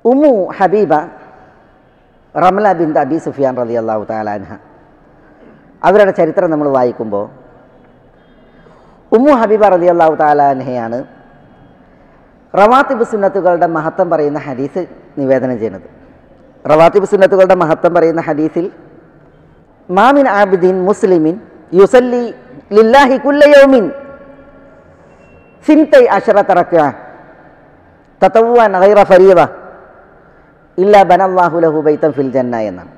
Umm ഹബീബ റമല ബിന്ദ അബി സുഫിയാൻ റലി അള്ളാഹു താലാൻഹ അവരുടെ ചരിത്രം നമ്മൾ വായിക്കുമ്പോൾ ഉമ്മു ഹബീബ റലി അള്ളാഹു താലാൻഹയാണ് റവാത്തിബ് സുന്നത്തുകളുടെ മഹത്വം പറയുന്ന ഹദീസ് നിവേദനം ചെയ്യുന്നത് റവാത്തിബ് സുന്നത്തുകളുടെ മഹത്വം പറയുന്ന ഹദീസിൽ മാമിൻ ആബിദീൻ മുസ്ലിമിൻ യുസല്ലി ലില്ലാഹി കുല്ലയോമിൻ സിൻതൈ അഷറ തറക്ക തത്തവുവാൻ ഗൈറ ഫരീവ ഇല്ല ബനല്ലാഹു ലഹു ബൈത്തം ഫിൽ ജന്ന എന്നാണ്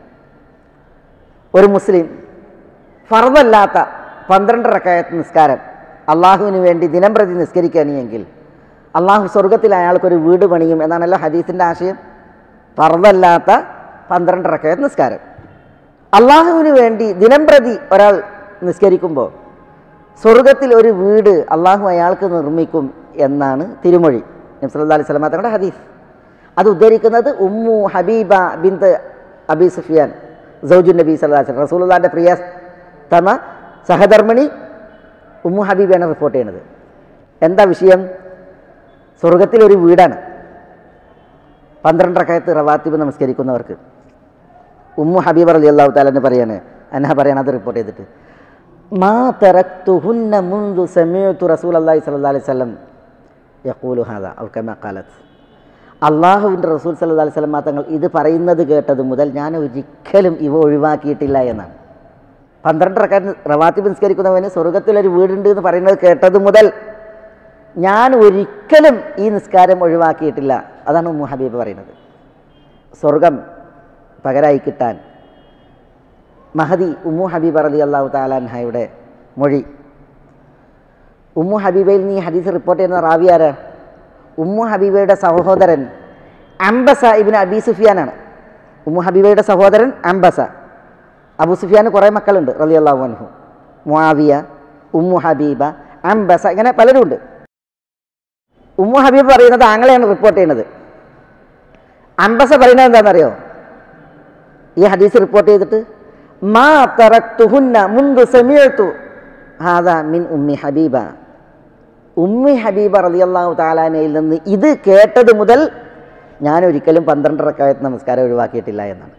ഒരു മുസ്ലിം ഫർദല്ലാത്ത പന്ത്രണ്ട് റക്കായത്ത് നിസ്കാരം അള്ളാഹുവിന് വേണ്ടി ദിനം പ്രതി നിസ്കരിക്കുകയാണെങ്കിൽ അള്ളാഹു സ്വർഗത്തിൽ അയാൾക്കൊരു വീട് പണിയും എന്നാണല്ലോ ഹദീസിൻ്റെ ആശയം ഫർദല്ലാത്ത പന്ത്രണ്ട് റക്കായത്ത് നിസ്കാരം അള്ളാഹുവിന് വേണ്ടി ദിനം പ്രതി ഒരാൾ നിസ്കരിക്കുമ്പോൾ സ്വർഗത്തിൽ ഒരു വീട് അള്ളാഹു അയാൾക്ക് നിർമ്മിക്കും എന്നാണ് തിരുമൊഴി നബ്സല്ലാ അലൈഹി സ്വലമാ തങ്ങളുടെ ഹദീസ് അത് ഉദ്ധരിക്കുന്നത് ഉമ്മു ഹബീബ ബിന്ത് അബി സുഫിയാൻ സൗജുൻ നബി സല്ലാസ് റസൂലുള്ളാൻ്റെ പ്രിയ തമ സഹധർമ്മിണി ഉമ്മു ഹബീബാണ് റിപ്പോർട്ട് ചെയ്യുന്നത് എന്താ വിഷയം സ്വർഗത്തിൽ ഒരു വീടാണ് പന്ത്രണ്ടരക്കയത്ത് റവാത്തിബ് നമസ്കരിക്കുന്നവർക്ക് ഉമ്മു ഹബീബ് അലി അള്ളാഹു താലെന്ന് പറയാണ് അന്ന പറയാണ് അത് റിപ്പോർട്ട് ചെയ്തിട്ട് മാ തറക്തുഹുന്ന മുൻദു സമീഅത്തു റസൂൽ അള്ളാഹി സല്ലല്ലാഹു അലൈഹി വസല്ലം യഖൂലു ഹാദ ഔ കമാ ഖാലത്ത് അള്ളാഹുവിൻ്റെ റസൂൽ സല്ലല്ലാഹു അലൈഹി വസല്ലം തങ്ങൾ ഇത് പറയുന്നത് കേട്ടത് മുതൽ ഞാൻ ഒരിക്കലും ഇവ ഒഴിവാക്കിയിട്ടില്ല എന്നാണ് പന്ത്രണ്ടരക്കാരൻ റവാത്തിബ് നിസ്കരിക്കുന്നവന് സ്വർഗത്തിലൊരു വീടുണ്ട് എന്ന് പറയുന്നത് കേട്ടത് മുതൽ ഞാൻ ഒരിക്കലും ഈ നിസ്കാരം ഒഴിവാക്കിയിട്ടില്ല അതാണ് ഉമ്മു ഹബീബ് പറയുന്നത് സ്വർഗം പകരായി കിട്ടാൻ മഹദി ഉമ്മു ഹബീബ് അലി അള്ളാഹു താലാൻഹയുടെ മൊഴി ഉമ്മു ഹബീബയിൽ നീ ഹദീസ് റിപ്പോർട്ട് ചെയ്യുന്ന റാവി ആരാണ് ഉമ്മു ഹബീബയുടെ സഹോദരൻ അംബസ ഇബിന് അബി സുഫിയാനാണ് ഉമ്മു ഹബീബയുടെ സഹോദരൻ അംബസ അബു സുഫിയാന് കുറേ മക്കളുണ്ട് റലി അള്ളാഹു അൻഹു മുആവിയ ഉമ്മു ഹബീബ അംബസ ഇങ്ങനെ പലരും ഉണ്ട് ഉമ്മു ഹബീബ് പറയുന്നത് ആങ്ങളെയാണ് റിപ്പോർട്ട് ചെയ്യുന്നത് അംബസ പറയുന്നത് എന്താണെന്നറിയോ ഈ ഹദീസ് റിപ്പോർട്ട് ചെയ്തിട്ട് മാ തറക്തുഹുന്ന മുൻപ് സമീഅത്തു ഹാദാ മിൻ ഉമ്മി ഹബീബ ഉമ്മി ഹബീബ റളിയല്ലാഹു താലാനയിൽ നിന്ന് ഇത് കേട്ടത് മുതൽ ഞാൻ ഒരിക്കലും പന്ത്രണ്ട് റക്കായത്ത് നമസ്കാരം ഒഴിവാക്കിയിട്ടില്ല എന്നാണ്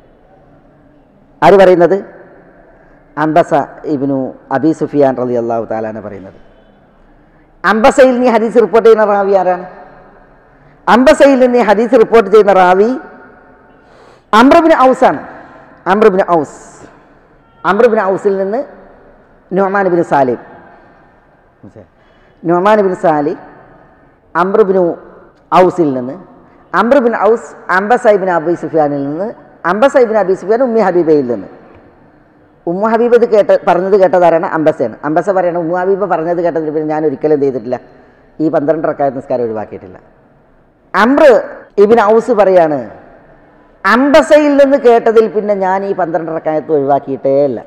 ആര് പറയുന്നത് അംബസ ഇബ്നു അബി സുഫിയാൻ റളിയല്ലാഹു താലാന പറയുന്നത് അംബസയിൽ നീ ഹദീസ് റിപ്പോർട്ട് ചെയ്യുന്ന റാവി ആരാണ് അംബസയിൽ നിന്ന് ഈ ഹദീസ് റിപ്പോർട്ട് ചെയ്യുന്ന റാവി അമ്രബിന് ഔസാണ് അമ്രബിന് ഔസ് അമ്രബിന് ഔസിൽ നിന്ന് Numan bin Salim Numan bin Sali അമ്രബിനു ഔസിൽ നിന്ന് അമ്രബിൻ ഔസ് അംബസൈബിൻ അബി സുഫിയാനിൽ നിന്ന് അംബസൈബിൻ അബി സുഫിയാൻ ഉമ്മി ഹബീബയിൽ നിന്ന് ഉമ്മു ഹബീബ് ഇത് കേട്ട് പറഞ്ഞത് കേട്ടതാരാണ് അംബസയാണ് അംബസ പറയണം ഉമ്മു ഹബീബ് പറഞ്ഞത് കേട്ടതിൽ പിന്നെ ഞാൻ ഒരിക്കലും എന്ത് ചെയ്തിട്ടില്ല ഈ പന്ത്രണ്ട് റക്കായത്ത് നിസ്കാരം ഒഴിവാക്കിയിട്ടില്ല അമ്ര ഇബിൻ ഔസ് പറയാണ് അംബസയിൽ നിന്ന് കേട്ടതിൽ പിന്നെ ഞാൻ ഈ പന്ത്രണ്ട് റക്കായത്ത് ഒഴിവാക്കിയിട്ടേ ഇല്ല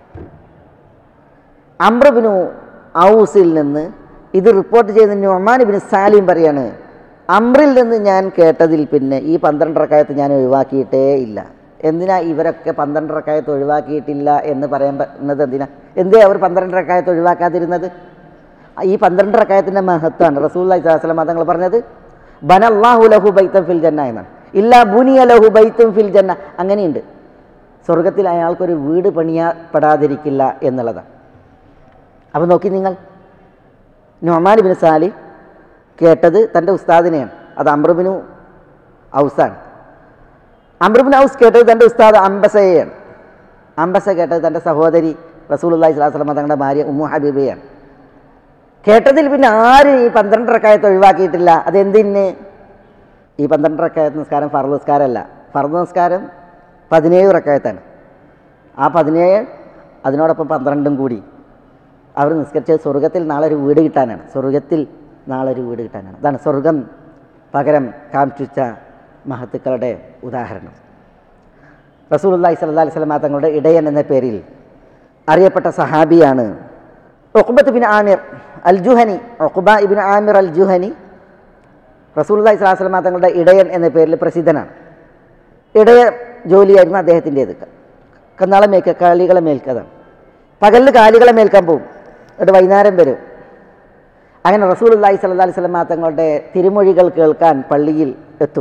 അമ്രബിനു ഔസിൽ നിന്ന് ഇത് റിപ്പോർട്ട് ചെയ്ത നൊമാൻ ബിൻ സാലിം പറയാണ് അമ്രിൽ നിന്ന് ഞാൻ കേട്ടതിൽ പിന്നെ ഈ പന്ത്രണ്ട് റക്കായത്ത് ഞാൻ ഒഴിവാക്കിയിട്ടേ ഇല്ല എന്തിനാ ഇവരൊക്കെ പന്ത്രണ്ട് റക്കായത്ത് ഒഴിവാക്കിയിട്ടില്ല എന്ന് പറയാൻ പറ്റുന്നത് എന്തിനാ എന്തേ അവർ പന്ത്രണ്ട് റക്കായത്ത് ഒഴിവാക്കാതിരുന്നത് ഈ പന്ത്രണ്ട് റക്കായത്തിൻ്റെ മഹത്വമാണ് റസൂൽ സ്വലം തങ്ങൾ പറഞ്ഞത് ബനല്ലാഹു ലഹു ബൈത്തം ഫിൽ ജന്ന എന്നാണ് ഇല്ല ബുനിയ ലഹു ബൈത്തും ഫിൽ ജന്ന അങ്ങനെയുണ്ട് സ്വർഗത്തിൽ അയാൾക്കൊരു വീട് പണിയപ്പെടാതിരിക്കില്ല എന്നുള്ളതാണ് അപ്പോൾ നോക്കി നിങ്ങൾ നൊമാൻ ബിൻ സാലി കേട്ടത് തൻ്റെ ഉസ്താദിനെയാണ് അത് അമ്രബിനു ഔസാണ് അമ്രബിൻ ഔസ് കേട്ടത് തൻ്റെ ഉസ്താദ് അംബസയെയാണ് അംബസ കേട്ടത് തൻ്റെ സഹോദരി റസൂൽ അള്ളഹി സ്വലാസ്ലമ തങ്ങളുടെ ഭാര്യ ഉമ്മു ഹബീബയാണ് കേട്ടതിൽ പിന്നെ ആരും ഈ പന്ത്രണ്ട് റക്കായത്ത് ഒഴിവാക്കിയിട്ടില്ല അതെന്തിന് ഈ പന്ത്രണ്ട് റക്കായത്ത് നിസ്കാരം ഫർദ് നിസ്കാരമല്ല ഫർദ് നിസ്കാരം പതിനേഴ് റക്കായത്താണ് ആ പതിനേഴ് അതിനോടൊപ്പം പന്ത്രണ്ടും കൂടി അവർ നിസ്കരിച്ചത് സ്വർഗത്തിൽ നാളെ ഒരു വീട് കിട്ടാനാണ് സ്വർഗത്തിൽ നാളെ ഒരു വീട് കിട്ടാനാണ് അതാണ് സ്വർഗം പകരം കാംക്ഷിച്ച മഹത്തുക്കളുടെ ഉദാഹരണം റസൂലുള്ളാഹി സ്വല്ലല്ലാഹി അലൈഹി വസല്ലം തങ്ങളുടെ ഇടയൻ എന്ന പേരിൽ അറിയപ്പെട്ട സഹാബിയാണ് Uqbah bin Amir al Juhani Uqbah ibn Amir al Juhani റസൂലുള്ളാഹി സ്വല്ലല്ലാഹി അലൈഹി വസല്ലം തങ്ങളുടെ ഇടയൻ എന്ന പേരിൽ പ്രസിദ്ധനാണ് ഇടയ ജോലിയായിരുന്നു അദ്ദേഹത്തിൻ്റേത് കന്നാളെ മേൽക്ക കാലികളെ മേൽക്കതാണ് പകലിൽ കാലികളെ മേൽക്കാൻ പോകും എന്നിട്ട് വൈകുന്നേരം വരും അങ്ങനെ റസൂൽ അള്ളാഹി സല്ലാ അലൈഹി സ്വലമ തങ്ങളുടെ തിരുമൊഴികൾ കേൾക്കാൻ പള്ളിയിൽ എത്തും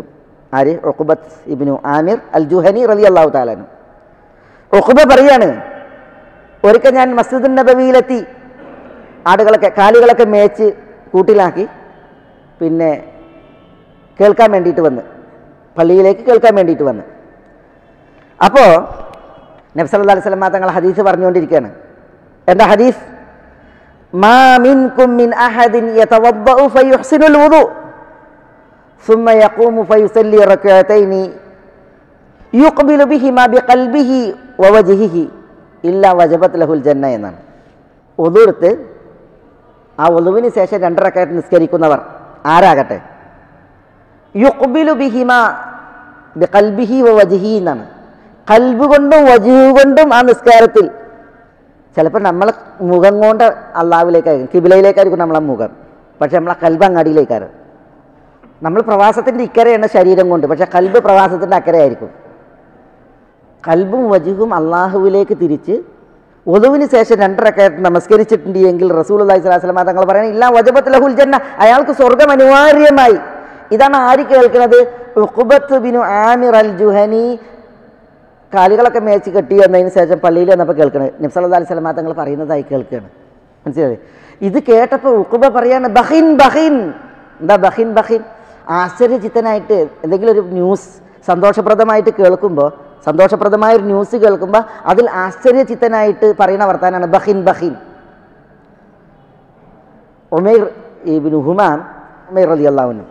ആര് ഒക്കുബത്ത് ഇബിനു ആമിർ അൽ ജുഹനി റലി അള്ളാഹു താലാനു ഒക്കുബ പറയാണ് ഒരിക്കൽ ഞാൻ മസ്ജിദ് നബവിയിലെത്തി ആടുകളൊക്കെ കാലുകളൊക്കെ മേച്ച് കൂട്ടിലാക്കി പിന്നെ കേൾക്കാൻ വേണ്ടിയിട്ട് വന്ന് പള്ളിയിലേക്ക് കേൾക്കാൻ വേണ്ടിയിട്ട് വന്ന് അപ്പോൾ നബ്സല്ലാ അലൈഹി സ്വലമ തങ്ങൾ ഹദീസ് പറഞ്ഞുകൊണ്ടിരിക്കുകയാണ് എന്താ ഹദീസ് മാ മിൻകും മിൻ അഹദിൻ യതവദ്ദഉ ഫയുഹ്സിനുൽ വുദു ثم يقوم فيصلي ركعتين يقبل بهما بقلبه ووجهه إلا وجبت له الجنة എന്നാണ് ഒതു എടുത്ത് ആ ഒതുവിന് ശേഷം രണ്ടരക്കായിട്ട് നിസ്കരിക്കുന്നവർ ആരാകട്ടെ യുക്ബിലു ബിഹിമ കൽബിഹി വജിഹി എന്നാണ് കൽബ് കൊണ്ടും വജുഹു കൊണ്ടും ആ നിസ്കാരത്തിൽ ചിലപ്പോൾ നമ്മളെ മുഖം കൊണ്ട് അള്ളാവിലേക്കായിരിക്കും കിബിലയിലേക്കായിരിക്കും നമ്മളെ മുഖം പക്ഷെ നമ്മളെ കൽബ് അങ്ങാടിയിലേക്കാണ് നമ്മൾ പ്രവാസത്തിൻ്റെ ഇക്കരയാണ് ശരീരം കൊണ്ട് പക്ഷെ കൽബ് പ്രവാസത്തിൻ്റെ അക്കരയായിരിക്കും കൽബും വജുഹും അള്ളാഹുവിലേക്ക് തിരിച്ച് ഒതുവിന് ശേഷം രണ്ടരക്കായിട്ട് നമസ്കരിച്ചിട്ടുണ്ട് എങ്കിൽ റസൂൽ അള്ളഹി സ്വലാസ്ലമ തങ്ങൾ പറയുന്നത് ഇല്ല വജബത്ത് ലഹുൽ ജന്ന അയാൾക്ക് സ്വർഗം അനിവാര്യമായി ഇതാണ് ആര് കേൾക്കുന്നത് Uqbah bin Amir al Juhani കാലുകളൊക്കെ മേച്ച് കെട്ടി വന്നതിന് ശേഷം പള്ളിയിൽ വന്നപ്പോൾ കേൾക്കണത് നബ്സല്ലാ അലൈഹി സ്വലമ തങ്ങൾ പറയുന്നതായി കേൾക്കുകയാണ് മനസ്സിലായി ഇത് കേട്ടപ്പോൾ ഉഖുബ പറയാണ് ബഹിൻ ബഹിൻ എന്താ ബഹിൻ ബഹിൻ ആശ്ചര്യചിത്തനായിട്ട് എന്തെങ്കിലും ഒരു ന്യൂസ് സന്തോഷപ്രദമായിട്ട് കേൾക്കുമ്പോൾ സന്തോഷപ്രദമായ ഒരു ന്യൂസ് കേൾക്കുമ്പോൾ അതിൽ ആശ്ചര്യചിത്തനായിട്ട് പറയുന്ന വർത്താനാണ് ബഹിൻ ബഹിൻ ഉമൈർ ഇബിൻ ഹുമാം ഉമൈർ അലി അള്ളാഹുനും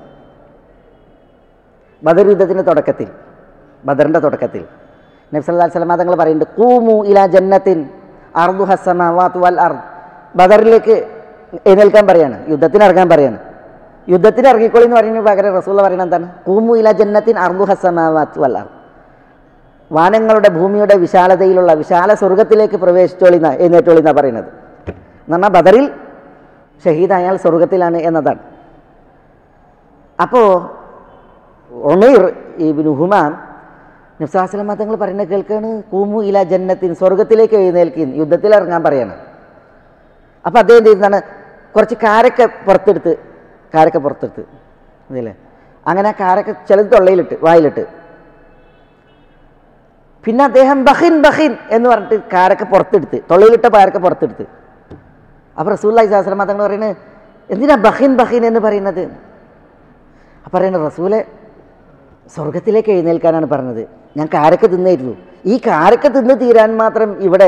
ബദർ യുദ്ധത്തിൻ്റെ തുടക്കത്തിൽ ബദറിൻ്റെ തുടക്കത്തിൽ നബ്സല്ലാ സ്വലമ തങ്ങൾ പറയുന്നുണ്ട് കൂമു ഇല ജന്നത്തിൻ അർദു ഹസമാവാത്ത് വൽ അർദ് ബദറിലേക്ക് എഴുന്നേൽക്കാൻ പറയാണ് യുദ്ധത്തിന് ഇറങ്ങാൻ പറയാണ് യുദ്ധത്തിന് ഇറങ്ങിക്കോളി എന്ന് പറയുന്നത് പകരം റസൂള്ള പറയുന്നത് എന്താണ് കൂമു ഇല ജന്നത്തിൻ അർദു ഹസമാവാത്ത് വൽ അർദ് വാനങ്ങളുടെ ഭൂമിയുടെ വിശാലതയിലുള്ള വിശാല സ്വർഗത്തിലേക്ക് പ്രവേശിച്ചോളി എന്നാ എഴുന്നേറ്റോളി എന്നാണ് പറയുന്നത് എന്ന് പറഞ്ഞാൽ ബദറിൽ ഷഹീദായാൽ സ്വർഗത്തിലാണ് എന്നതാണ് അപ്പോൾ ഒമീർ ഇബിൻ ഹുമാം നബ്സാസ്ലമ തങ്ങൾ പറയുന്നത് കേൾക്കാണ് കൂമു ഇല ജന്നത്തിൻ സ്വർഗത്തിലേക്ക് എഴുന്നേൽക്കിൻ യുദ്ധത്തിൽ ഇറങ്ങാൻ പറയാണ് അപ്പോൾ അദ്ദേഹം ചെയ്യുന്നതാണ് കുറച്ച് കാരക്ക പുറത്തെടുത്ത് കാരക്ക പുറത്തെടുത്ത് അതല്ലേ അങ്ങനെ ആ കാരക്ക ചിലത് തൊള്ളയിലിട്ട് വായിലിട്ട് പിന്നെ അദ്ദേഹം ബഹിൻ ബഹിൻ എന്ന് പറഞ്ഞിട്ട് കാരക്ക പുറത്തെടുത്ത് തൊള്ളയിലിട്ട കാരക്ക പുറത്തെടുത്ത് അപ്പോൾ റസൂല്ലായി സാസ്ലമ തങ്ങൾ പറയുന്നത് എന്തിനാ ബഹിൻ ബഹിൻ എന്ന് പറയുന്നത് അപ്പം പറയുന്നത് റസൂലെ സ്വർഗത്തിലേക്ക് എഴുന്നേൽക്കാനാണ് പറഞ്ഞത് ഞാൻ കാരക്ക തിന്നായിരുന്നു ഈ കാരക്ക തിന്ന് തീരാൻ മാത്രം ഇവിടെ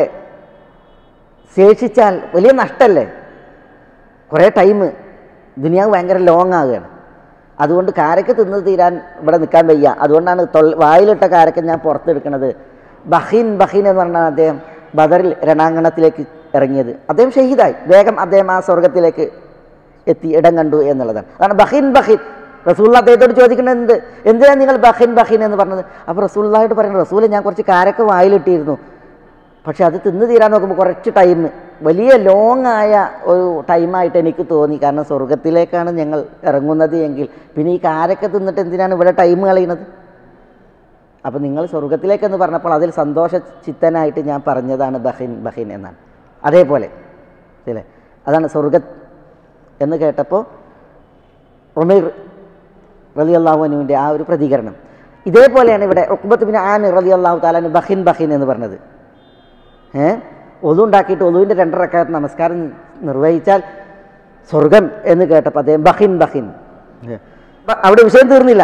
ശേഷിച്ചാൽ വലിയ നഷ്ടമല്ലേ കുറേ ടൈം ദുനിയാവ് ഭയങ്കര ലോങ് ആകുകയാണ് അതുകൊണ്ട് കാരക്ക തിന്ന് തീരാൻ ഇവിടെ നിൽക്കാൻ വയ്യ അതുകൊണ്ടാണ് തൊള്ള വായിലിട്ട കാരക്ക ഞാൻ പുറത്തെടുക്കുന്നത് ബഹീൻ ബഹീൻ എന്ന് പറഞ്ഞാൽ അദ്ദേഹം ബദറിൽ രണാങ്കണത്തിലേക്ക് ഇറങ്ങിയത് അദ്ദേഹം ഷഹീദായി വേഗം അദ്ദേഹം ആ സ്വർഗത്തിലേക്ക് എത്തി ഇടം കണ്ടു എന്നുള്ളതാണ് അതാണ് ബഹീൻ ബഹീൻ റസൂള്ള അദ്ദേഹത്തോട് ചോദിക്കുന്നത് എന്ത് എന്തിനാണ് നിങ്ങൾ ബഹീൻ ബഹീൻ എന്ന് പറഞ്ഞത് അപ്പോൾ റസൂള്ളായിട്ട് പറയുന്നത് റസൂല് ഞാൻ കുറച്ച് കാരക്ക വായിലിട്ടിരുന്നു പക്ഷെ അത് തിന്ന് തീരാൻ നോക്കുമ്പോൾ കുറച്ച് ടൈം വലിയ ലോങ് ആയ ഒരു ടൈമായിട്ട് എനിക്ക് തോന്നി കാരണം സ്വർഗത്തിലേക്കാണ് ഞങ്ങൾ ഇറങ്ങുന്നത് എങ്കിൽ പിന്നെ ഈ കാരക്ക തിന്നിട്ട് എന്തിനാണ് ഇവിടെ ടൈം കളയുന്നത് അപ്പോൾ നിങ്ങൾ സ്വർഗത്തിലേക്കെന്ന് പറഞ്ഞപ്പോൾ അതിൽ സന്തോഷ ചിത്തനായിട്ട് ഞാൻ പറഞ്ഞതാണ് ബഹിൻ ബഹിൻ എന്നാണ് അതേപോലെ അല്ലേ അതാണ് സ്വർഗ എന്ന് കേട്ടപ്പോൾ ഉമൈർ റലി അള്ളാഹുവിൻ്റെ ആ ഒരു പ്രതികരണം ഇതേപോലെയാണ് ഇവിടെ ഉക്ബത്ത് ബിൻ ആമിർ റലി അള്ളാഹു താലാന് ബഹിൻ ബഹിൻ എന്ന് പറഞ്ഞത് ഏ ഒതു ഉണ്ടാക്കിയിട്ട് ഒതുവിൻ്റെ രണ്ടരക്കാലത്ത് നമസ്കാരം നിർവഹിച്ചാൽ സ്വർഗം എന്ന് കേട്ടപ്പോൾ അദ്ദേഹം ബഹിൻ ബഹിൻ അപ്പൊ അവിടെ വിഷയം തീർന്നില്ല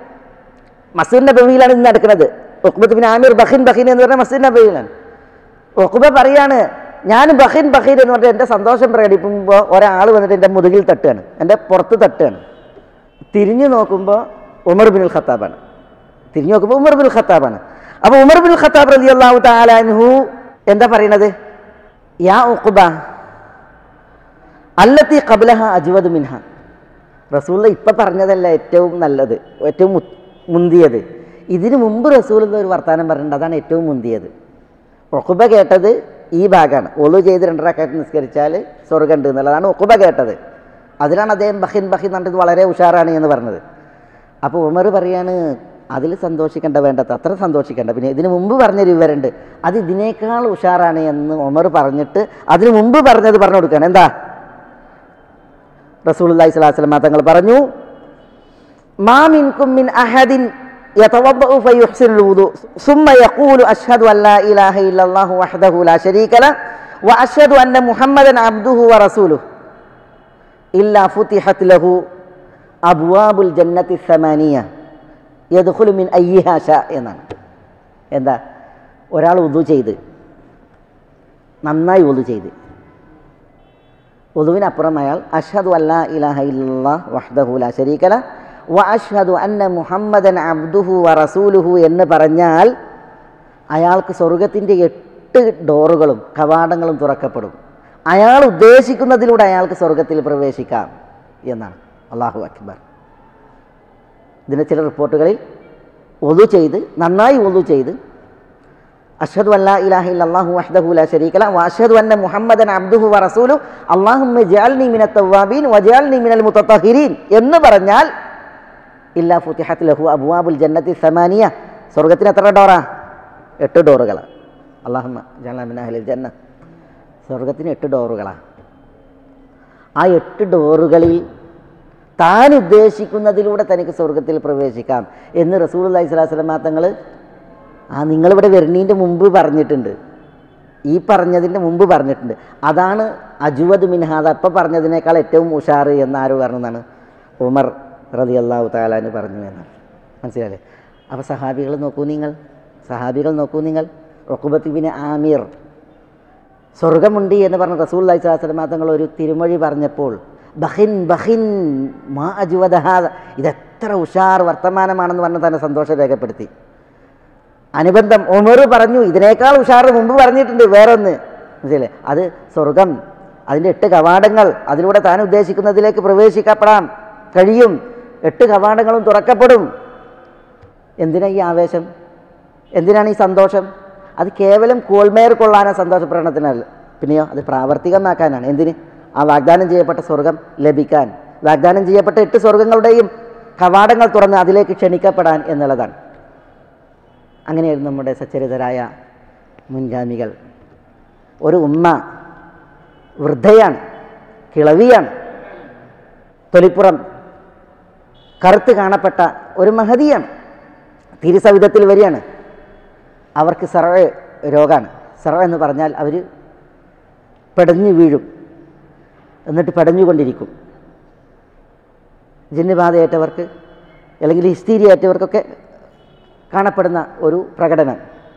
മസീദ് നബവിയിലാണ് ഇന്ന് നടക്കുന്നത് ഉക്ബത്ത് ബിൻ ആമിർ ബഹിൻ ബഹിൻ എന്ന് പറഞ്ഞാൽ മസീദ് നബവിയിലാണ് ഉക്ബ പറയാണ് ഞാൻ ബഹിൻ ബഹിൻ എന്ന് പറഞ്ഞാൽ എൻ്റെ സന്തോഷം പ്രകടിപ്പിക്കുമ്പോൾ ഒരാൾ വന്നിട്ട് എൻ്റെ മുതുകിൽ തട്ടുകയാണ് എൻ്റെ പുറത്ത് തട്ടുകയാണ് തിരിഞ്ഞു നോക്കുമ്പോൾ ഉമർ ബിൻ ഖത്താബാണ് തിരിഞ്ഞു നോക്കുമ്പോൾ ഉമർ ബിൻ ഖത്താബാണ് അപ്പോൾ ഉമർ ബിൻ ഖത്താബ് റലി അള്ളാഹു താലാൻഹു എന്താ പറയണത് യാ ഉഖുബ അല്ലത്തി കബലഹ അജ്വദ് മിൻഹ റസൂൽ ഇപ്പം പറഞ്ഞതല്ല ഏറ്റവും നല്ലത് ഏറ്റവും മു- മുന്തിയത് ഇതിനു മുമ്പ് റസൂൽ ഒരു വർത്തമാനം പറഞ്ഞിട്ടുണ്ട് അതാണ് ഏറ്റവും മുന്തിയത് ഒക്കുബ കേട്ടത് ഈ ഭാഗമാണ് ഒളു ചെയ്ത് രണ്ടരക്കാറ്റ് നിസ്കരിച്ചാൽ സ്വർഗമുണ്ട് എന്നുള്ളതാണ് ഒക്കുബ കേട്ടത് അതിലാണ് അദ്ദേഹം ബഹിൻ ബഹിൻ കണ്ടത് വളരെ ഉഷാറാണ് എന്ന് പറഞ്ഞത് അപ്പോൾ ഉമർ പറയാണ് അതിൽ സന്തോഷിക്കേണ്ട വേണ്ടത് അത്ര സന്തോഷിക്കേണ്ട പിന്നെ ഇതിന് മുമ്പ് പറഞ്ഞൊരു വിവരമുണ്ട് അത് ഇതിനേക്കാൾ ഉഷാറാണ് എന്ന് ഉമർ പറഞ്ഞിട്ട് അതിന് മുമ്പ് പറഞ്ഞത് പറഞ്ഞു കൊടുക്കുകയാണ് എന്താ റസൂൽ അള്ളഹി സ്വലാസ്ലമ തങ്ങൾ പറഞ്ഞു മാ മിൻകും മിൻ അഹദിൻ يتوضأ فيحسن الوضوء ثم يقول أشهد أن لا إله إلا الله وحده لا شريك له وأشهد أن محمدا عبده ورسوله إلا فتحت له أبواب الجنة الثمانية يدخل من أيها شاء എന്നാണ് എന്താ ഒരാൾ ഉദു ചെയ്ത് നന്നായി ഉദു ചെയ്ത് ഉദുവിനപ്പുറം അയാൾ അഷ്ഹദു അല്ലാ ഇലാഹ ഇല്ലാ വഹ്ദഹു ലാ ശരീകല വ അഷ്ഹദു അന്ന മുഹമ്മദൻ അബ്ദുഹു വ റസൂലുഹു എന്ന് പറഞ്ഞാൽ അയാൾക്ക് സ്വർഗത്തിൻ്റെ എട്ട് ഡോറുകളും കവാടങ്ങളും തുറക്കപ്പെടും അയാൾ ഉദ്ദേശിക്കുന്നതിലൂടെ അയാൾക്ക് സ്വർഗത്തിൽ പ്രവേശിക്കാം എന്നാണ് അള്ളാഹു അക്ബർ ഇതിൻ്റെ ചില റിപ്പോർട്ടുകളിൽ ഒതു ചെയ്ത് നന്നായി ഒതു ചെയ്ത് അഷ്ഹദു അല്ലാ ഇലാഹ ഇല്ലല്ലാഹു വഹ്ദഹു ലാ ശരീക ല വഅഷ്ഹദു അന്ന മുഹമ്മദൻ അബ്ദുഹു വറസൂലു അല്ലാഹുമ്മ ജഅൽനി മിനത് തവ്വാബീൻ വജഅൽനി മിനൽ മുതത്തഹിരീൻ എന്ന് പറഞ്ഞാൽ ഇല്ലാ ഫുതിഹത് ലഹു അബ്വാബുൽ ജന്നത്തി സമാനിയ സ്വർഗ്ഗത്തിന് എത്ര ഡോറാ എട്ട് ഡോറുകളാണ് അല്ലാഹുമ്മ ജഅൽനാ മിൻ അഹ്ലിൽ ജന്ന സ്വർഗ്ഗത്തിന് എട്ട് ഡോറുകളാണ് ആ എട്ട് ഡോറുകളിൽ താൻ ഉദ്ദേശിക്കുന്നതിലൂടെ തനിക്ക് സ്വർഗത്തിൽ പ്രവേശിക്കാം എന്ന് റസൂൽ അള്ളഹി സ്വലാസ്ലമ തങ്ങൾ ആ നിങ്ങളിവിടെ വരുന്നതിൻ്റെ മുമ്പ് പറഞ്ഞിട്ടുണ്ട് ഈ പറഞ്ഞതിൻ്റെ മുമ്പ് പറഞ്ഞിട്ടുണ്ട് അതാണ് അജുവദ് മിൻഹാദ അപ്പം പറഞ്ഞതിനേക്കാൾ ഏറ്റവും ഉഷാറ് എന്നാര് പറഞ്ഞതാണ് ഉമർ റതി അള്ളാഹു താലാന് പറഞ്ഞു എന്നാണ് മനസ്സിലായില്ലേ അപ്പോൾ സഹാബികൾ നോക്കൂ നിങ്ങൾ സഹാബികൾ നോക്കൂ നിങ്ങൾ ഒക്കുബത്തിബിന് ആമീർ സ്വർഗമുണ്ട് എന്ന് പറഞ്ഞ റസൂൽ അലൈഹി സ്വലാസ്ലമ തങ്ങൾ ഒരു തിരുമൊഴി പറഞ്ഞപ്പോൾ ബഹിൻ ബഹിൻ മാ അജുവദഹാദ ഇതെത്ര ഉഷാർ വർത്തമാനമാണെന്ന് പറഞ്ഞ് തന്നെ സന്തോഷം രേഖപ്പെടുത്തി അനുബന്ധം ഒമർ പറഞ്ഞു ഇതിനേക്കാൾ ഉഷാർ മുമ്പ് പറഞ്ഞിട്ടുണ്ട് വേറൊന്ന് മനസ്സിലെ അത് സ്വർഗം അതിൻ്റെ എട്ട് കവാടങ്ങൾ അതിലൂടെ താൻ ഉദ്ദേശിക്കുന്നതിലേക്ക് പ്രവേശിക്കപ്പെടാം കഴിയും എട്ട് കവാടങ്ങളും തുറക്കപ്പെടും എന്തിനാ ഈ ആവേശം എന്തിനാണ് ഈ സന്തോഷം അത് കേവലം കോൾമേർ കൊള്ളാനോ സന്തോഷ പ്രകടനത്തിനല്ല പിന്നെയോ അത് പ്രാവർത്തികമാക്കാനാണ് എന്തിന് ആ വാഗ്ദാനം ചെയ്യപ്പെട്ട സ്വർഗം ലഭിക്കാൻ വാഗ്ദാനം ചെയ്യപ്പെട്ട എട്ട് സ്വർഗങ്ങളുടെയും കവാടങ്ങൾ തുറന്ന് അതിലേക്ക് ക്ഷണിക്കപ്പെടാൻ എന്നുള്ളതാണ് അങ്ങനെയായിരുന്നു നമ്മുടെ സച്ചരിതരായ മുൻഗാമികൾ ഒരു ഉമ്മ വൃദ്ധയാണ് കിളവിയാണ് തൊലിപ്പുറം കറുത്ത് കാണപ്പെട്ട ഒരു മഹതിയാണ് തിരുസവിധത്തിൽ വരികയാണ് അവർക്ക് സർവ രോഗമാണ് സർവ എന്ന് പറഞ്ഞാൽ അവർ പെടഞ്ഞു വീഴും എന്നിട്ട് പെടഞ്ഞുകൊണ്ടിരിക്കും ജന്യബാധയേറ്റവർക്ക് അല്ലെങ്കിൽ ഹിസ്റ്റീരിയേറ്റവർക്കൊക്കെ കാണപ്പെടുന്ന ഒരു പ്രകടനം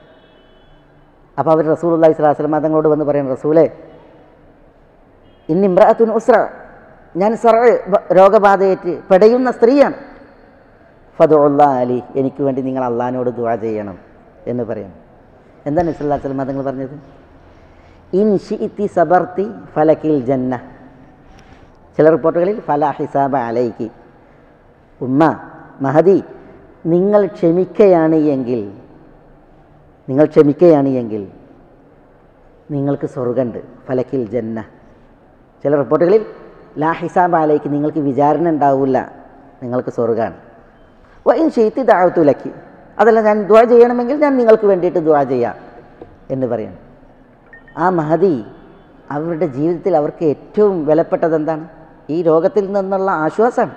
അപ്പോൾ അവർ റസൂൽ അള്ളഹി സ്വലാസ്ലം തങ്ങളോട് വന്ന് പറയണം റസൂലേ ഇന്നിമ്രാത്തുൻ ഉസ്ര ഞാൻ സറ രോഗബാധയേറ്റ് പെടയുന്ന സ്ത്രീയാണ് ഫതുള്ള അലി എനിക്ക് വേണ്ടി നിങ്ങൾ അള്ളഹാനോട് ദുആ ചെയ്യണം എന്ന് പറയണം എന്താണ് ഇസ്ലാ സ്വലം തങ്ങൾ പറഞ്ഞത് ഇൻ ഷിഇത്തി സബർത്തി ഫലക്കിൽ ജന്ന ചില റിപ്പോർട്ടുകളിൽ ഫല ഹിസാബ അലൈക്ക് ഉമ്മ മഹദി നിങ്ങൾ ക്ഷമിക്കുകയാണ് എങ്കിൽ നിങ്ങൾ ക്ഷമിക്കുകയാണ് എങ്കിൽ നിങ്ങൾക്ക് സ്വർഗമുണ്ട് ഫലക്കിൽ ജന്ന ചില റിപ്പോർട്ടുകളിൽ ലാ ഹിസാബ് അലൈക്ക് നിങ്ങൾക്ക് വിചാരണ ഉണ്ടാവില്ല നിങ്ങൾക്ക് സ്വർഗമാണ് വൈൻ ഷെയ്ത്ത് ദാവത്തുലക്കി അതല്ല ഞാൻ ദ്വാ ചെയ്യണമെങ്കിൽ ഞാൻ നിങ്ങൾക്ക് വേണ്ടിയിട്ട് ദ്വാ ചെയ്യാം എന്ന് പറയണം ആ മഹതി അവരുടെ ജീവിതത്തിൽ അവർക്ക് ഏറ്റവും വിലപ്പെട്ടത് എന്താണ് ഈ രോഗത്തിൽ നിന്നുള്ള ആശ്വാസമാണ്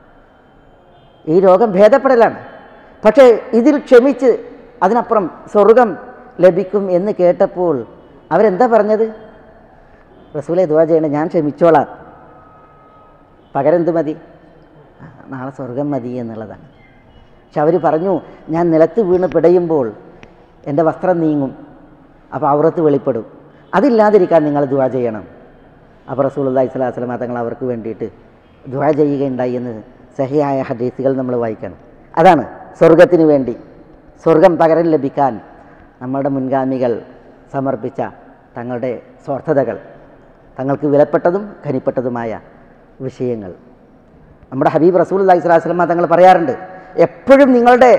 ഈ രോഗം ഭേദപ്പെടലാണ് പക്ഷേ ഇതിൽ ക്ഷമിച്ച് അതിനപ്പുറം സ്വർഗം ലഭിക്കും എന്ന് കേട്ടപ്പോൾ അവരെന്താ പറഞ്ഞത് റസൂലെ ദുവാ ചെയ്യണേ ഞാൻ ക്ഷമിച്ചോളാം പകരം എന്ത് മതി ആ, നാളെ സ്വർഗം മതി എന്നുള്ളതാണ് പക്ഷെ അവർ പറഞ്ഞു ഞാൻ നിലത്ത് വീണ് പിടയുമ്പോൾ എൻ്റെ വസ്ത്രം നീങ്ങും അപ്പോൾ ഔറത്ത് വെളിപ്പെടും അതില്ലാതിരിക്കാൻ നിങ്ങൾ ദുവാ ചെയ്യണം അപ്പോൾ റസൂൽ അള്ളഹി സ്വലാഹു വസ്ലമ തങ്ങൾ അവർക്ക് വേണ്ടിയിട്ട് ദുവാ ചെയ്യുകയുണ്ടായി എന്ന് സഹിയായ ഹദീസുകൾ നമ്മൾ വായിക്കണം അതാണ് സ്വർഗത്തിന് വേണ്ടി സ്വർഗം പകരം ലഭിക്കാൻ നമ്മളുടെ മുൻഗാമികൾ സമർപ്പിച്ച തങ്ങളുടെ സ്വാർത്ഥതകൾ തങ്ങൾക്ക് വിലപ്പെട്ടതും ഖനിപ്പെട്ടതുമായ വിഷയങ്ങൾ നമ്മുടെ ഹബീബ് റസൂൽ അള്ളഹി സ്വലാഹു വസ്ലമ തങ്ങൾ പറയാറുണ്ട് എപ്പോഴും നിങ്ങളുടെ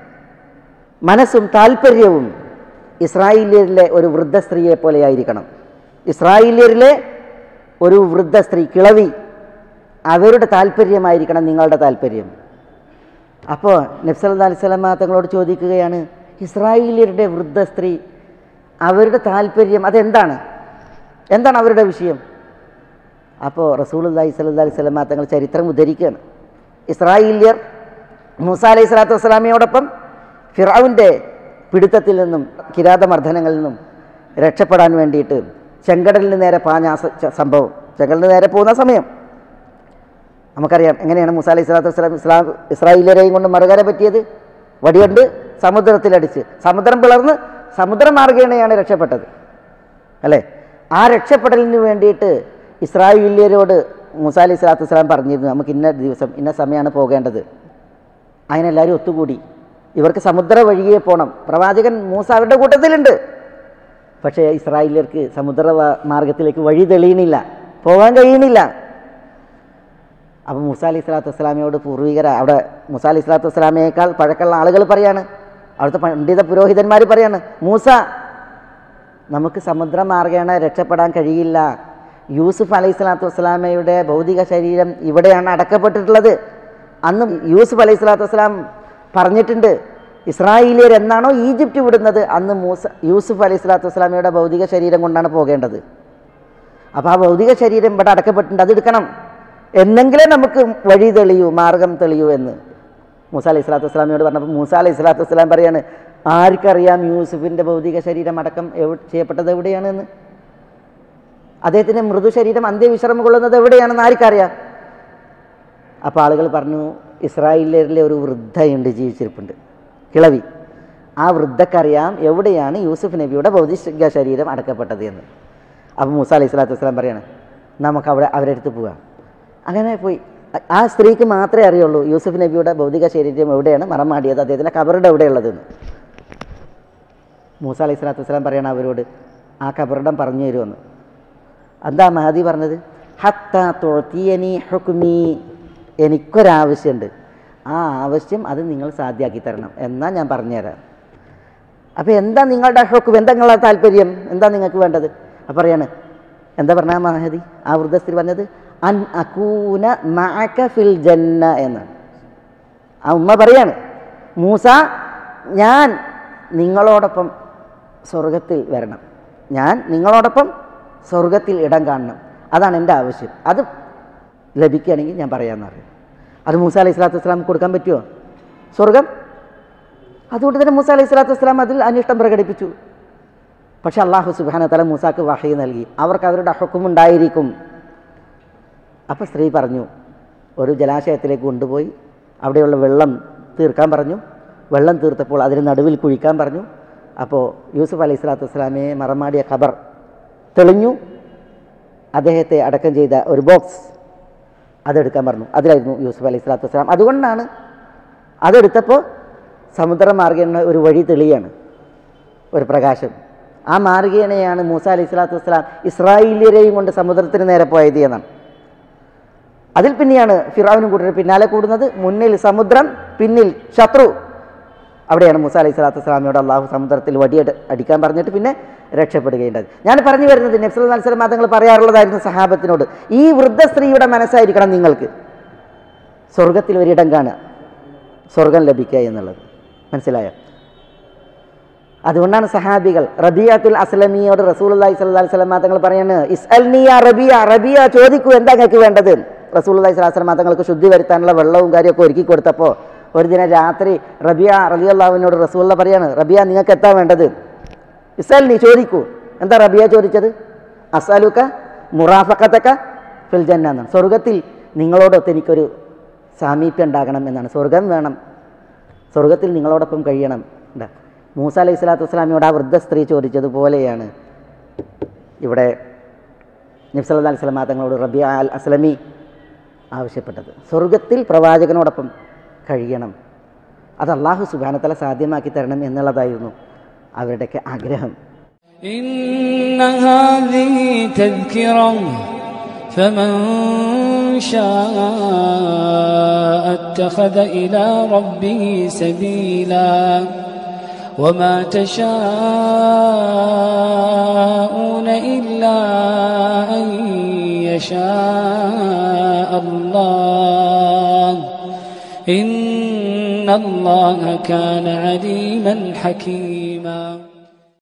മനസ്സും താല്പര്യവും ഇസ്രായേലിയരിലെ ഒരു വൃദ്ധ സ്ത്രീയെ പോലെയായിരിക്കണം ഇസ്രായേലിയരിലെ ഒരു വൃദ്ധ സ്ത്രീ കിളവി അവരുടെ താല്പര്യമായിരിക്കണം നിങ്ങളുടെ താല്പര്യം അപ്പോൾ നബ്സല്ലാ അലൈഹി സ്വലമ തങ്ങളോട് ചോദിക്കുകയാണ് ഇസ്രായേലിയരുടെ വൃദ്ധ സ്ത്രീ അവരുടെ താല്പര്യം അതെന്താണ് എന്താണ് അവരുടെ വിഷയം അപ്പോൾ റസൂൽ അള്ളഹി സ്വല്ലാ അലൈഹി സ്വലമ തങ്ങൾ ചരിത്രം ഉദ്ധരിക്കുകയാണ് ഇസ്രായേലിയർ മൂസ അലൈഹി സ്വലാത്തു വസ്സലാമയോടൊപ്പം ഫിറാവിൻ്റെ പിടുത്തത്തിൽ നിന്നും കിരാതമർദ്ദനങ്ങളിൽ നിന്നും രക്ഷപ്പെടാൻ വേണ്ടിയിട്ട് ചെങ്കടലിന് നേരെ പാഞ്ഞ ആ സ- ച- സംഭവം ചെങ്കടലിന് നേരെ പോകുന്ന സമയം നമുക്കറിയാം എങ്ങനെയാണ് മൂസ അലൈഹി സ്വലാത്തു വസ്സലാം ഇസ്ലാം ഇസ്രായേലരെയും കൊണ്ട് മറുകര പറ്റിയത് വടികൊണ്ട് സമുദ്രത്തിലടിച്ച് സമുദ്രം പിളർന്ന് സമുദ്രമാർഗേണയാണ് രക്ഷപ്പെട്ടത് അല്ലേ ആ രക്ഷപ്പെടലിന് വേണ്ടിയിട്ട് ഇസ്രായേലിയരോട് മൂസ അലൈഹി സ്വലാത്തു വസ്സലാം പറഞ്ഞിരുന്നു നമുക്ക് ഇന്ന ദിവസം ഇന്ന സമയമാണ് പോകേണ്ടത് അതിനെല്ലാവരും ഒത്തുകൂടി ഇവർക്ക് സമുദ്ര വഴിയേ പോകണം പ്രവാചകൻ മൂസ അവരുടെ കൂട്ടത്തിലുണ്ട് പക്ഷേ ഇസ്രായേലിയർക്ക് സമുദ്ര വ- മാർഗത്തിലേക്ക് വഴി തെളിയണില്ല പോകാൻ കഴിയണില്ല അപ്പോൾ മൂസ അലി സ്വലാത്തു വസ്സലാമയോട് പൂർവികര അവിടെ മൂസ അലി സ്വലാത്തു വസ്സലാമയേക്കാൾ പഴക്കമുള്ള ആളുകൾ പറയാണ് അവിടുത്തെ പണ്ഡിത പുരോഹിതന്മാർ പറയാണ് മൂസ നമുക്ക് സമുദ്രമാർഗേണ രക്ഷപ്പെടാൻ കഴിയില്ല യൂസുഫ് അലൈഹി സ്വലാത്തു വസ്സലാമയുടെ ഭൗതിക ശരീരം ഇവിടെയാണ് അടക്കപ്പെട്ടിട്ടുള്ളത് അന്ന് യൂസുഫ് അലൈഹി സ്വലാത്തു വസ്സലാം പറഞ്ഞിട്ടുണ്ട് ഇസ്രായേലിയർ എന്നാണോ ഈജിപ്റ്റ് വിടുന്നത് അന്ന് മൂസ യൂസുഫ് അലൈഹി സ്വലാത്തു വസ്സലാമയുടെ ഭൗതിക ശരീരം കൊണ്ടാണ് പോകേണ്ടത് അപ്പോൾ ആ ഭൗതിക ശരീരം ഇവിടെ അടക്കപ്പെട്ടിട്ടുണ്ട് അത് എടുക്കണം എന്നെങ്കിലേ നമുക്ക് വഴി തെളിയൂ മാർഗം തെളിയൂ എന്ന് മൂസ അലൈഹി സ്വലാത്തു വസ്സലാമിയോട് പറഞ്ഞപ്പോൾ മൂസ അലൈഹി സ്വലാത്തു വസ്സലാം പറയാണ് ആർക്കറിയാം യൂസുഫിൻ്റെ ഭൗതിക ശരീരം അടക്കം എവ ചെയ്യപ്പെട്ടത് എവിടെയാണെന്ന് അദ്ദേഹത്തിൻ്റെ മൃദു ശരീരം അന്ത്യവിശ്രമം കൊള്ളുന്നത് എവിടെയാണെന്ന് ആർക്കറിയാം അപ്പോൾ ആളുകൾ പറഞ്ഞു ഇസ്രായേലിലെ ഒരു വൃദ്ധയുണ്ട് ജീവിച്ചിരിപ്പുണ്ട് കിളവി ആ വൃദ്ധക്കറിയാം എവിടെയാണ് യൂസുഫ് നബിയുടെ ഭൗതിക ശരീരം അടക്കപ്പെട്ടത് എന്ന് അപ്പോൾ മൂസ അലൈഹി സ്വലാത്തു വസ്സലാം പറയാണ് നമുക്ക് അവിടെ അവരുടെ അടുത്ത് പോകാം അങ്ങനെ പോയി അ- ആ സ്ത്രീക്ക് മാത്രമേ അറിയുള്ളൂ യൂസുഫ് നബിയുടെ ഭൗതിക ശരീരം എവിടെയാണ് മറം മാടിയത് അദ്ദേഹത്തിൻ്റെ കബറുടെ എവിടെയുള്ളതെന്ന് മൂസ അലൈഹി സ്വലാത്തു വസ്സലാം പറയണം അവരോട് ആ കബറിടം പറഞ്ഞു തരുമെന്ന് എന്താ മഹദി പറഞ്ഞത് ഹത്ത തൊഴത്തിയനി ഹുക്മി എനിക്കൊരാവശ്യമുണ്ട് ആ ആവശ്യം അത് നിങ്ങൾ സാധ്യമാക്കി തരണം എന്നാൽ ഞാൻ പറഞ്ഞുതരാം അപ്പോൾ എന്താ നിങ്ങളുടെ ഹുക്കും എന്താ നിങ്ങളുടെ താല്പര്യം എന്താ നിങ്ങൾക്ക് വേണ്ടത് അപ്പോൾ പറയാണ് എന്താ പറഞ്ഞ മഹദി ആ വൃദ്ധസ്ഥിതി പറഞ്ഞത് അൻ അക്കൂന മഅക ഫിൽ ജന്ന എന്നാണ് ആ ഉമ്മ പറയാണ് മൂസ ഞാൻ നിങ്ങളോടൊപ്പം സ്വർഗത്തിൽ വരണം ഞാൻ നിങ്ങളോടൊപ്പം സ്വർഗത്തിൽ ഇടം കാണണം അതാണ് എൻ്റെ ആവശ്യം അത് ലഭിക്കുകയാണെങ്കിൽ ഞാൻ പറയാമെന്ന് പറയും അത് മൂസ അലൈഹി സ്വലാത്തു വസ്സലാം കൊടുക്കാൻ പറ്റുമോ സ്വർഗം അതുകൊണ്ട് തന്നെ മൂസ അലൈഹി സ്വലാത്തു വസ്സലാം അതിൽ അനിഷ്ടം പ്രകടിപ്പിച്ചു പക്ഷെ അള്ളാഹു സുബാന തല മൂസാക്ക് വഹയി നൽകി അവർക്ക് അവരുടെ ഹുക്കുമുണ്ടായിരിക്കും അപ്പോൾ സ്ത്രീ പറഞ്ഞു ഒരു ജലാശയത്തിലേക്ക് കൊണ്ടുപോയി അവിടെയുള്ള വെള്ളം തീർക്കാൻ പറഞ്ഞു വെള്ളം തീർത്തപ്പോൾ അതിന് നടുവിൽ കുഴിക്കാൻ പറഞ്ഞു അപ്പോൾ യൂസുഫ് അലൈഹി സ്വലാത്തു വസ്സലാമയെ മറമാടിയ ഖബർ തെളിഞ്ഞു അദ്ദേഹത്തെ അടക്കം ചെയ്ത ഒരു ബോക്സ് അതെടുക്കാൻ പറഞ്ഞു അതിലായിരുന്നു യൂസുഫ് അലൈഹി സ്വലാത്തു വസ്സലാം അതുകൊണ്ടാണ് അതെടുത്തപ്പോൾ സമുദ്രമാർഗേണ ഒരു വഴി തെളിയാണ് ഒരു പ്രകാശം ആ മാർഗേണയാണ് മൂസ അലൈഹി സ്വലാത്തു വസ്സലാം ഇസ്രായേലിയരെയും കൊണ്ട് സമുദ്രത്തിന് നേരെ പോയത് എന്നാണ് അതിൽ പിന്നെയാണ് ഫിറാവിനും കൂട്ടർ പിന്നാലെ കൂടുന്നത് മുന്നിൽ സമുദ്രം പിന്നിൽ ശത്രു അവിടെയാണ് മൂസ അലൈഹി സ്വലാത്തു വസ്സലാമിയോട് അള്ളാഹു സമുദ്രത്തിൽ വടിയട് അടിക്കാൻ പറഞ്ഞിട്ട് പിന്നെ രക്ഷപ്പെടുകയുണ്ടത് ഞാൻ പറഞ്ഞു വരുന്നത് നബ്സുൽ മത്സരം തങ്ങൾ പറയാറുള്ളതായിരുന്നു സഹാബത്തിനോട് ഈ വൃദ്ധ സ്ത്രീയുടെ മനസ്സായിരിക്കണം നിങ്ങൾക്ക് സ്വർഗത്തിൽ ഒരിടം കാണുക സ്വർഗം ലഭിക്കുക എന്നുള്ളത് മനസ്സിലായോ അതുകൊണ്ടാണ് സഹാബികൾ റബിയാത്തുൽ അസ്ലമിയോട് റസൂൽ അള്ളഹി സ്വല്ലാ സ്വലമ തങ്ങൾ പറയുന്നത് ഇസ്അൽനിയ റബിയ റബിയ ചോദിക്കൂ എന്താ നിങ്ങൾക്ക് വേണ്ടത് റസൂൽ അള്ളഹി സ്വലാ സ്വലമ തങ്ങൾക്ക് ശുദ്ധി വരുത്താനുള്ള വെള്ളവും കാര്യമൊക്കെ ഒരുക്കി കൊടുത്തപ്പോൾ ഒരു ദിനം രാത്രി റബിയ റബി അള്ളാഹുവിനോട് റസൂള്ള പറയാണ് റബിയ നിങ്ങൾക്ക് എത്താൻ വേണ്ടത് ഇസ്അൽ നീ ചോദിക്കൂ എന്താ റബിയ ചോദിച്ചത് അസലുക്ക മുറാഫക്കത്തക്ക ഫിൽ ജന്ന എന്നാണ് സ്വർഗത്തിൽ നിങ്ങളോടൊത്ത് എനിക്കൊരു സാമീപ്യം ഉണ്ടാകണം എന്നാണ് സ്വർഗം വേണം സ്വർഗത്തിൽ നിങ്ങളോടൊപ്പം കഴിയണം എന്താ മൂസ അലൈഹി സ്വലാത്തു വസ്സലാമിയോട് ആ വൃദ്ധ സ്ത്രീ ചോദിച്ചതുപോലെയാണ് ഇവിടെ നബ്സല്ലാ അലൈഹി സ്വലാം തങ്ങളോട് റബിയ അൽ അസ്ലമി ആവശ്യപ്പെട്ടത് സ്വർഗത്തിൽ പ്രവാചകനോടൊപ്പം കഴിയണം അത് അള്ളാഹു സുബാനത്തല സാധ്യമാക്കി തരണം എന്നുള്ളതായിരുന്നു അവരുടെയൊക്കെ ആഗ്രഹം إن هذه تذكرة فمن شاء اتخذ إلى ربه سبيلا وما تشاءون إلا أن يشاء الله إن الله كان عليما حكيما